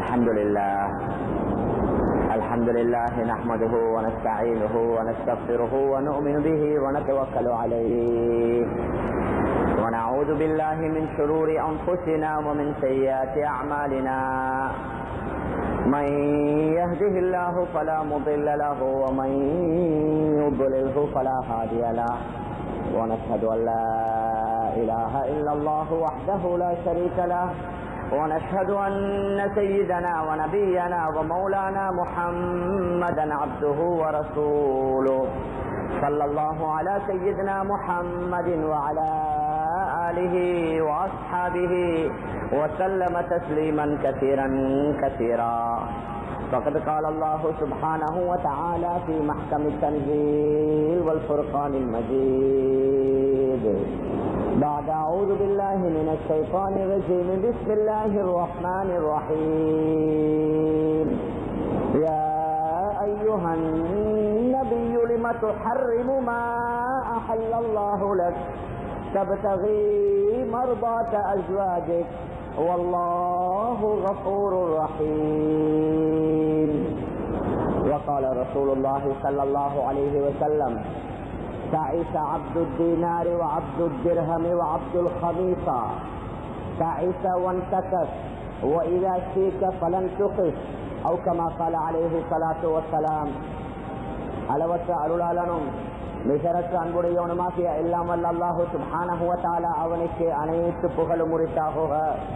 الحمد لله الحمد لله نحمده ونستعينه ونستغفره ونؤمن به ونتوكل عليه ونعوذ بالله من شرور أنفسنا ومن سيئات أعمالنا من يهده الله فلا مضل له ومن يضلله فلا هادي له ونشهد أن لا إله إلا الله وحده لا شريك له ونشهد أن سيدنا ونبينا ومولانا محمدا عبده ورسوله صلى الله على سيدنا محمد وعلى آله وأصحابه وسلم تسليما كثيرا كثيرا فقد قال الله سبحانه وتعالى في محكم التنزيل والفرقان المجيد بعد أعوذ بالله من الشيطان الرجيم بسم الله الرحمن الرحيم يا أيها النبي لم تحرم ما أحل الله لك تبتغي مرضاة أزواجك والله غفور رحيم وقال رسول الله صلى الله عليه وسلم تعس عبد الدينار وعبد الدرهم وعبد الخميصة تعس وانتكس وإذا شيك فلن تقف أو كما قال عليه الصلاة والسلام அளவற்ற அருளாளனும் நிகரற்ற அன்புடையவனுமாகிய எல்லாம் வல்ல அல்லாஹு சுபானகுவத்தால அவனுக்கு அனைத்து புகழும் உரித்தாகுக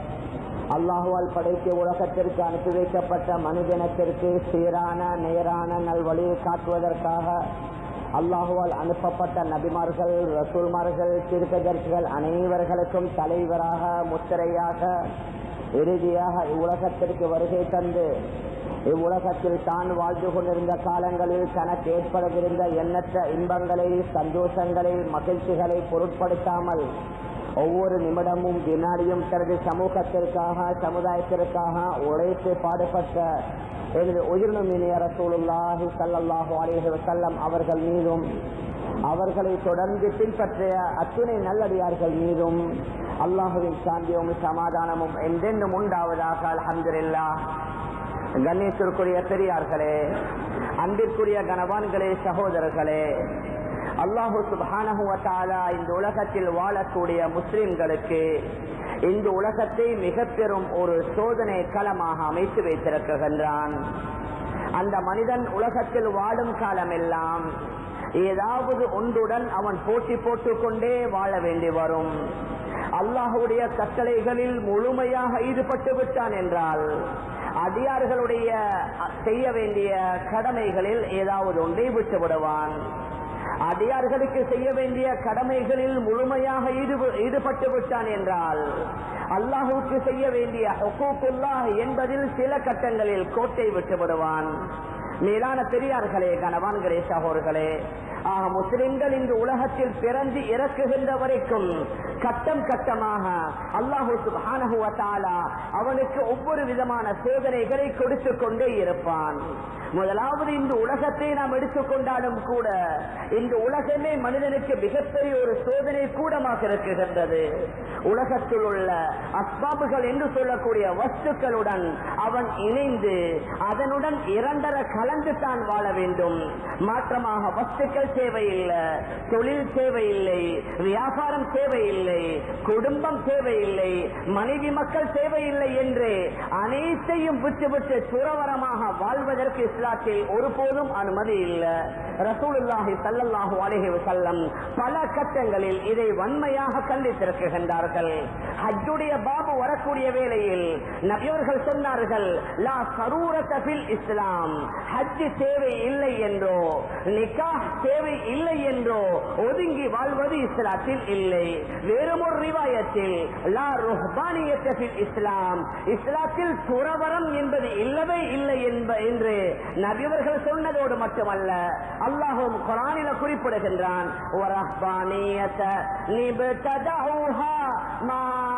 அல்லாஹுவால் படைக்க உலகத்திற்கு அனுப்பி வைக்கப்பட்ட மனிதனத்திற்கு சீரான நேரான நல்வழியை காட்டுவதற்காக அல்லாஹுவால் அனுப்பப்பட்ட நபிமார்கள் ரசூல்மார்கள் திருக்கதர்சிகள் அனைவர்களுக்கும் தலைவராக முத்திரையாக இறுதியாக இவ்வுலகத்திற்கு வருகை தந்து இவ்வுலகத்தில் தான் வாழ்ந்து கொண்டிருந்த காலங்களில் தனக்கு ஏற்படவிருந்த எண்ணற்ற இன்பங்களை சந்தோஷங்களை மகிழ்ச்சிகளை பொருட்படுத்தாமல் ஒவ்வொரு நிமிடமும் வினாடியும் தனது சமூகத்திற்காக சமுதாயத்திற்காக உழைத்து பாடுபட்ட எனது உயிரினும் இனிய ரசூலுல்லாஹி சல்லாஹூ அலேஹி வசல்லம் அவர்கள் மீதும் அவர்களை தொடர்ந்து பின்பற்றிய அத்துணை நல்லடியார்கள் மீதும் அல்லாஹுவின் சாந்தியும் சமாதானமும் என்றென்றும் உண்டாவதாக அலமதுல்லா கணேசருக்குரிய பெரியார்களே அன்பிற்குரிய கனவான்களே சகோதரர்களே அல்லாஹு சுபானகுவத்தாலா இந்த உலகத்தில் வாழக்கூடிய முஸ்லிம்களுக்கு இந்த உலகத்தை மிக பெரும் ஒரு சோதனை களமாக அமைத்து வைத்திருக்கின்றான் அந்த மனிதன் உலகத்தில் வாழும் காலமெல்லாம் ஏதாவது ஒன்றுடன் அவன் போட்டி போட்டுக் கொண்டே வாழ வேண்டி வரும் அல்லாஹுடைய கட்டளைகளில் முழுமையாக ஈடுபட்டு விட்டான் என்றால் அடியார்களுடைய செய்ய வேண்டிய கடமைகளில் ஏதாவது ஒன்றை விட்டு விடுவான் அடியார்களுக்கு செய்ய வேண்டிய கடமைகளில் முழுமையாக ஈடுபட்டு விட்டான் என்றால் அல்லாஹுக்கு செய்ய வேண்டிய என்பதில் சில கட்டங்களில் கோட்டை விட்டு விடுவான் மேலான பெரியார்களே கணவான்களே சகோர்களே ஆக முஸ்லிம்கள் இந்த உலகத்தில் பிறந்து இறக்குகின்ற வரைக்கும் கட்டம் கட்டமாக அல்லாஹூ சுபானகுவத்தாலா அவனுக்கு ஒவ்வொரு விதமான சோதனைகளை கொடுத்து கொண்டே இருப்பான் முதலாவது இந்த உலகத்தை நாம் எடுத்துக்கொண்டாலும் கூட இந்த உலகமே மனிதனுக்கு மிகப்பெரிய ஒரு சோதனை கூடமாக இருக்குகின்றது உலகத்தில் உள்ள அஸ்பாபுகள் என்று சொல்லக்கூடிய வஸ்துக்களுடன் அவன் இணைந்து அதனுடன் இரண்டர கலந்து தான் வாழ வேண்டும் மாற்றமாக வஸ்துக்கள் தேவையில்லை தொழில் தேவையில்லை வியாபாரம் தேவையில்லை குடும்பம் தேவையில்லை மனைவி மக்கள் தேவையில்லை என்று அனைத்தையும் விட்டுவிட்டு துறவரமாக வாழ்வதற்கு இஸ்லாத்தில் ஒருபோதும் அனுமதி இல்லை ரசூலுல்லாஹி சல்லல்லாஹு அலைஹி வஸல்லம் பல கட்டங்களில் இதை வன்மையாக கண்டித்திருக்கின்றார்கள் ஹஜ்ஜுடைய பாபு வரக்கூடிய வேளையில் நபியவர்கள் சொன்னார்கள் லா சரூரத ஃபில் இஸ்லாம் ஹஜ் தேவை இல்லை என்றோ நிக்காஹ் தேவை இல்லை என்றோ ஒதுங்கி வாழ்வது இஸ்லாத்தில் இல்லை வேறும் ஒரு ரிவாயத்தில் லா ருஹ்பானியத்த ஃபில் இஸ்லாம் இஸ்லாத்தில் துறவரம் என்பது இல்லவே இல்லை என்று நபியவர்கள் சொன்னதோடு மட்டுமல்ல அல்லாஹும் குரானில குறிப்பிடுகின்றான்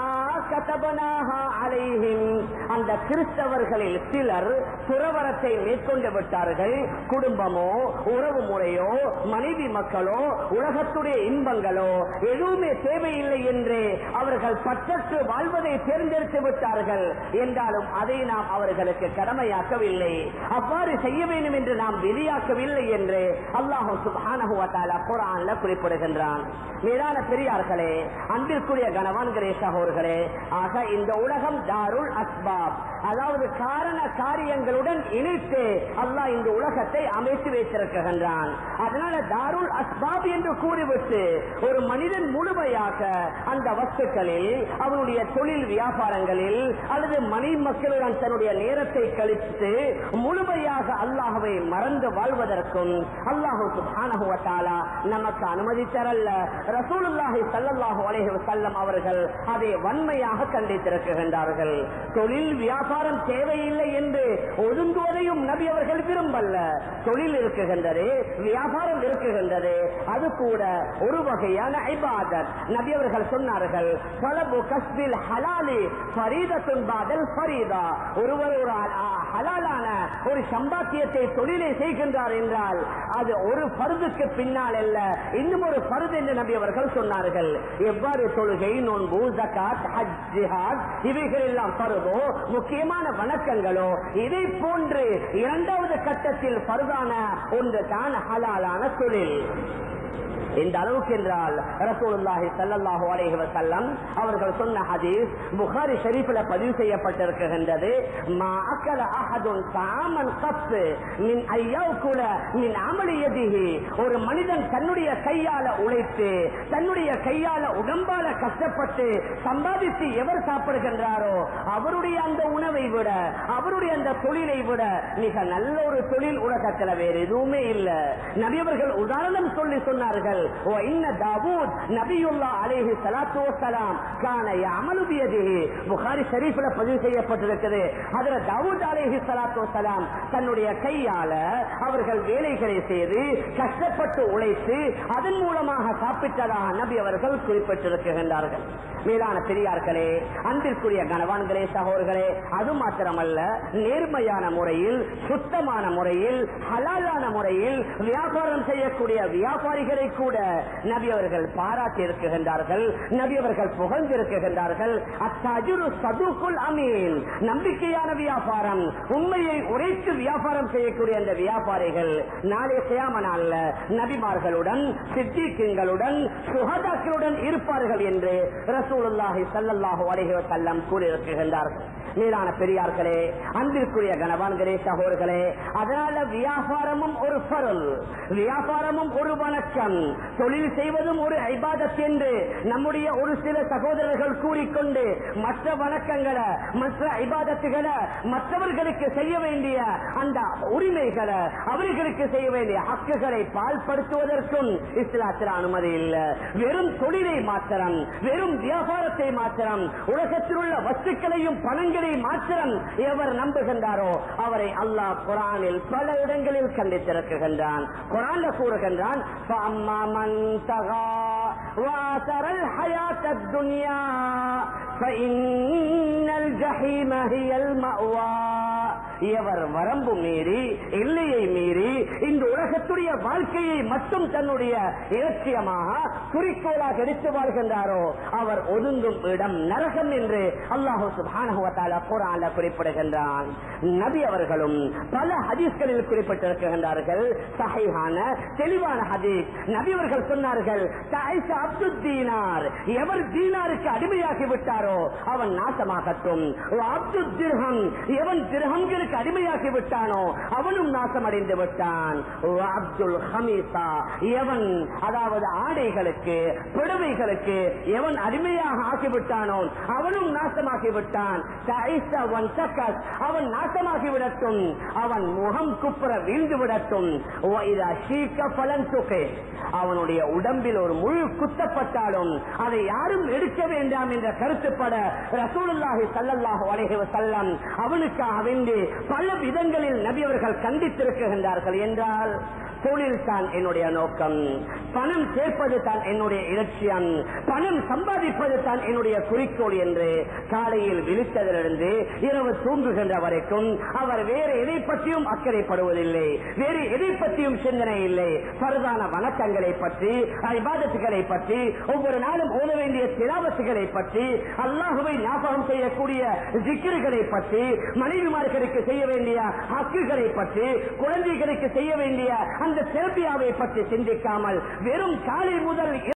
கதபனாஹா அலைஹிம் அந்த கிறிஸ்தவர்களில் சிலர் துறவரத்தை மேற்கொண்டு விட்டார்கள் குடும்பமோ உறவு முறையோ மனைவி மக்களோ உலகத்துடைய இன்பங்களோ எதுவுமே தேவையில்லை என்று அவர்கள் பற்றற்று வாழ்வதை தேர்ந்தெடுத்து விட்டார்கள் என்றாலும் அதை நாம் அவர்களுக்கு கடமையாக்கவில்லை அவ்வாறு செய்ய வேண்டும் என்று நாம் விதியாக்கவில்லை என்று அல்லாஹு சுப்ஹானஹு வ தஆலா குர்ஆன்ல குறிப்பிடுகின்றான் மேலான பெரியார்களே அன்பிற்குரிய கணவான்களே சகோதரர்களே ஆக இந்த உலகம் தாருல் அஸ்பாப் அதாவது காரண காரியங்களுடன் இணைத்து அல்லாஹ் இந்த உலகத்தை அமைத்து வைத்திருக்கின்றான் அதனால தாருல் அஸ்பாப் என்று கூறிவிட்டு ஒரு மனிதன் முழுமையாக அந்த வஸ்துக்களில் அவனுடைய தொழில் வியாபாரங்களில் அல்லது மணி மக்களுடன் தன்னுடைய நேரத்தை கழித்து முழுமையாக அல்லாஹுவை மறந்து வாழ்வதற்கும் அல்லாஹு சுப்ஹானஹு வ தஆலா நமக்கு அனுமதி தரல்ல ரசூலுல்லாஹி ஸல்லல்லாஹு அலைஹி வஸல்லம் அவர்கள் அதை வன்மையாக கண்டித்திருக்கின்றார்கள் தொழில் வியாபாரம் தேவையில்லை என்று ஒதுங்குவதையும் நபி அவர்கள் விரும்பல்ல தொழில் இருக்குகின்றது வியாபாரம் இருக்குகின்றது அது கூட ஒரு வகையான ஐபாதத் நபி அவர்கள் சொன்னார்கள் "தலபு கஸ்பில் ஹலாலி ஃபரீதத்துன் பாதல் ஃபரீதா." ஒருவர் ஒரு அ- ஹலாலான ஒரு சம்பாத்தியத்தை தொழிலை செய்கின்றார் என்றால் அது ஒரு பருதுக்கு பின்னால் அல்ல இன்னும் ஒரு பருது என்று நபி அவர்கள் சொன்னார்கள் எவ்வாறு தொழுகை நோன்பு ஜகாத் ஹஜ் ஜிஹாத் இவைகள் எல்லாம் பருதோ முக்கியமான வணக்கங்களோ இதை போன்று இரண்டாவது கட்டத்தில் பருதான ஒன்று தான் ஹலாலான தொழில் இந்த அளவுக்கு என்றால் ரசூலுல்லாஹி ஸல்லல்லாஹு அலைஹி வஸல்லம் அவர்கள் சொன்ன ஹதீஸ் புகாரி ஷரீஃபில் பதிவு செய்யப்பட்டிருக்கின்றது மா அக்கல அஹதுன் தாமன் கஃப் மின் ஐயவுகுல மின் அமலி யதிஹி ஒரு மனிதன் தன்னுடைய கையால உழைத்து தன்னுடைய கையால உடம்பால கஷ்டப்பட்டு சம்பாதித்து எவர் சாப்பிடுகின்றாரோ அவருடைய அந்த உணவை விட அவருடைய அந்த தொழிலை விட மிக நல்ல ஒரு தொழில் உலகத்துல வேறு எதுவுமே இல்ல நபியவர்கள் உதாரணம் சொல்லி சொன்னார்கள் ஓ இன்ன தாவூத் நபியுல்லா அலைஹி ஸலாத்து வஸலாம் கான யஅமலு பியதிஹி புகாரி ஷரீஃப்ல பதிவு செய்யப்பட்டிருக்கிறது அதுல தாவூத் அலைஹி ஸலாத்து வஸலாம் தன்னுடைய கையால அவர்கள் வேலைகளை செய்து கஷ்டப்பட்டு உழைத்து அதன் மூலமாக சாப்பிட்டதாக நபி அவர்கள் குறிப்பிட்டிருக்கின்றார்கள் மேலான பெரியார்களே அன்பிற்குரிய கணவான்களே சகோதரர்களே அது மாத்திரமல்ல நேர்மையான முறையில் சுத்தமான முறையில் ஹலாலான முறையில் வியாபாரம் செய்யக்கூடிய வியாபாரிகளை கூட நபி அவர்கள் பாராட்டி இருக்குகின்றார்கள் நபி அவர்கள் புகழ்ந்திருக்கின்றார்கள் அத்தஜுரு சதுக்குல் அமீன் நம்பிக்கையான வியாபாரம் உண்மையை உரைத்து வியாபாரம் செய்யக்கூடிய அந்த வியாபாரிகள் நாளை கியாம நாள்ல நபிமார்களுடன் சித்திக்குங்களுடன் சுகதாக்களுடன் இருப்பார்கள் என்று ரசூலுல்லாஹி ஸல்லல்லாஹு அலைஹி வஸல்லம் கூறியிருக்கின்றார்கள் மேலான பெரியார்களே அன்பிற்குரிய கணவான்களே சகோதரர்களே அதனால வியாபாரமும் ஒரு பொருள் வியாபாரமும் ஒரு வணக்கம் தொழில் செய்வதும் ஒரு ஐபாதத் என்று நம்முடைய ஒரு சில சகோதரர்கள் கூறிக்கொண்டு மற்ற வணக்கங்களை மற்ற ஐபாதத்துகளை மற்றவர்களுக்கு செய்ய வேண்டிய அந்த உரிமைகளை அவர்களுக்கு செய்ய வேண்டிய ஹக்குகளை பால்படுத்துவதற்கும் இஸ்லாத்தில் அனுமதி இல்லை வெறும் தொழிலை மாத்திரம் வெறும் வியாபாரத்தை மாத்திரம் உலகத்தில் உள்ள வஸ்துக்களையும் பணங்களை மாத்திரம் எவர் நம்புகின்றாரோ அவரை அல்லாஹ் குரானில் பல இடங்களில் கண்டித்திருக்கின்றான் குரான்ல கூறுகின்றான் فَأَمَّا مَنْ طَغَى وَآثَرَ الْحَيَاةَ الدُّنْيَا فَإِنَّ الْجَحِيمَ هِيَ الْمَأْوَى எவர் வரம்பு மீறி எல்லையை மீறி இந்த உலகத்துடைய வாழ்க்கையை மட்டும் தன்னுடைய இலட்சியமாக குறிக்கோளாக எடுத்து வாழ்கின்றாரோ அவர் ஒதுங்கும் இடம் நரகம் என்று அல்லாஹு சுப்ஹானஹு வ தஆலா குர்ஆன்ல குறிப்பிடுகின்றான் நபி அவர்களும் பல ஹதீஸ்களில் குறிப்பிட்டிருக்கின்றார்கள் சஹீஹான தெளிவான ஹதீஸ் நபி அவர்கள் சொன்னார்கள் தாயிஷ அப்துல் தீனார் எவர் தீனாருக்கு அடிமையாகி விட்டாரோ அவன் நாசமாகட்டும் அப்துல் திர்ஹம் எவன் திர்ஹம்களுக்கு அடிமையாகி விட்டானோ அவனும் நாசமடைந்து விட்டான் அப்துல் ஹமீசா எவன் அதாவது ஆடைகளுக்கு புடவைகளுக்கு எவன் அடிமையாக ஆகிவிட்டானோ அவனும் நாசமாகி விட்டான் தாயிஷா வன் சக்கஸ் அவன் நாசமாகி விடட்டும் அவன் முகம் குப்புற வீழ்ந்து விடட்டும் وَإِذَا شِيكَ فَلَنْ تُقِهْ. அவனுடைய உடம்பில் ஒரு முழு குத்தப்பட்டாலும் அதை யாரும் எடுக்க வேண்டாம் என்ற கருத்துப்பட ரசூலுல்லாஹி ஸல்லல்லாஹு அலைஹி வஸல்லம் அவனுக்காக வேண்டி பல விதங்களில் நபி அவர்கள் கண்டித்திருக்கின்றார்கள் என்ன என்றால் தொழில் தான் என்னுடைய நோக்கம் பணம் சேர்ப்பது தான் என்னுடைய இலட்சியம் பணம் சம்பாதிப்பது தான் என்னுடைய குறிக்கோள் என்று காலையில் விழித்ததிலிருந்து இரவு தூங்குகின்ற வரைக்கும் அவர் வேறு எதை பற்றியும் அக்கறைப்படுவதில்லை வேறு எதை பற்றியும் சிந்தனை இல்லை பரதான வணக்கங்களை பற்றி ஐபாதத்துகளை பற்றி ஒவ்வொரு நாளும் ஓத வேண்டிய திலாவத்துகளை பற்றி அல்லாஹுவை ஞாபகம் செய்யக்கூடிய ஜிக்கிர்களை பற்றி மனைவிமார்களுக்கு செய்ய வேண்டிய ஹக்குகளை பற்றி குழந்தைகளுக்கு செய்ய வேண்டிய அந்த செல்பியாவை பற்றி சிந்திக்காமல் வெறும் காலை முதல்